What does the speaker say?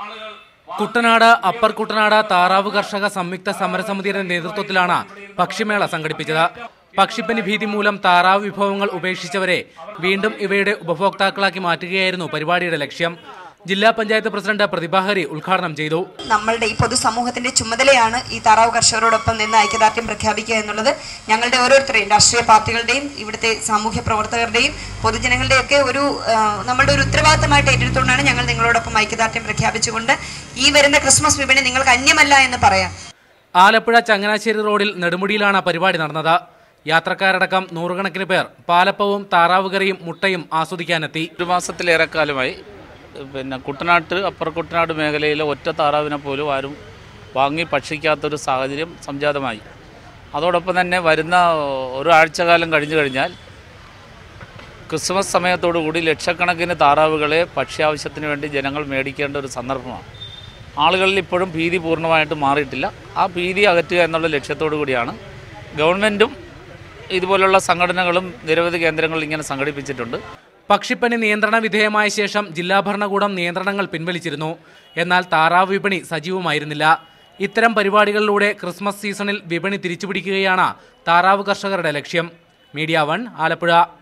Kuttanad upper Kuttanad താറാവ് കർഷക സംയുക്ത സമരസമിതിയുടെ നേതൃത്വത്തിലാണ് പക്ഷിമേള സംഘടിപ്പിച്ചത് പക്ഷിപ്പനി ഭീതി മൂലം താറാവ് വിഭവങ്ങൾ ഉപേക്ഷിച്ചവരെ വീണ്ടും ഇവയുടെ ഉപഭോക്താക്കളാക്കി മാറ്റുകയായിരുന്നു പരിപാടിയുടെ ലക്ഷ്യം ജില്ലാ പഞ്ചായത്ത് പ്രസിഡന്റ് പ്രതിഭാഹരി ഉദ്ഘാടനം ചെയ്തു നമ്മളുടെ ഈ പൊതുസമൂഹത്തിന്റെ ചുമതലയാണ് ഈ താറാവ് കർഷകരോടൊപ്പം നിന്ന് ഐക്യദാർഢ്യം പ്രഖ്യാപിക്കുക എന്നുള്ളത് ഞങ്ങളുടെ ഓരോരുത്തരെയും രാഷ്ട്രീയ പാർട്ടികളുടെയും ഇവിടുത്തെ സാമൂഹ്യ പ്രവർത്തകരുടെയും പൊതുജനങ്ങളുടെയും ഒക്കെ ഒരു ആ, നമ്മളുടെ ഒരു ഉത്തരവാദിത്തമായിട്ട് ഏറ്റെടുത്തുകൊണ്ടാണ് ഞങ്ങൾ നിങ്ങളോടൊപ്പം ഐക്യദാർഢ്യം പ്രഖ്യാപിച്ചുകൊണ്ട് ഈ വരുന്ന ക്രിസ്മസ് വിപണി നിങ്ങൾക്ക് അന്യമല്ല എന്ന് പറയാം ആലപ്പുഴ ചങ്ങനാശ്ശേരി റോഡിൽ നെടുമുടിയിലാണ് പരിപാടി നടന്നത് യാത്രക്കാരടക്കം നൂറുകണക്കിന് പേർ പാലപ്പവും താറാവ് കറിയും മുട്ടയും ആസ്വദിക്കാനെത്തി ഒരു മാസത്തിലേറെക്കാലമായി പിന്നെ കുട്ടനാട്ട് അപ്പർ കുട്ടനാട് മേഖലയിലെ ഒറ്റ താറാവിനെ പോലും ആരും വാങ്ങി ഭക്ഷിക്കാത്തൊരു സാഹചര്യം സംജാതമായി അതോടൊപ്പം തന്നെ വരുന്ന ഒരാഴ്ചകാലം കഴിഞ്ഞു കഴിഞ്ഞാൽ ക്രിസ്മസ് സമയത്തോടുകൂടി ലക്ഷക്കണക്കിന് താറാവുകളെ ഭക്ഷ്യാവശ്യത്തിന് വേണ്ടി ജനങ്ങൾ മേടിക്കേണ്ട ഒരു സന്ദർഭമാണ് ആളുകളിൽ ഇപ്പോഴും ഭീതി പൂർണ്ണമായിട്ട് മാറിയിട്ടില്ല ആ ഭീതി അകറ്റുക എന്നുള്ള ലക്ഷ്യത്തോടു കൂടിയാണ് ഗവൺമെൻറ്റും ഇതുപോലുള്ള സംഘടനകളും നിരവധി കേന്ദ്രങ്ങൾ ഇങ്ങനെ സംഘടിപ്പിച്ചിട്ടുണ്ട് പക്ഷിപ്പനി നിയന്ത്രണ വിധേയമായ ശേഷം ജില്ലാ ഭരണകൂടം നിയന്ത്രണങ്ങൾ പിൻവലിച്ചിരുന്നു എന്നാൽ താറാവ് വിപണി സജീവമായിരുന്നില്ല ഇത്തരം പരിപാടികളിലൂടെ ക്രിസ്മസ് സീസണിൽ വിപണി തിരിച്ചുപിടിക്കുകയാണ് താറാവ് കർഷകരുടെ ലക്ഷ്യം മീഡിയ വൺ ആലപ്പുഴ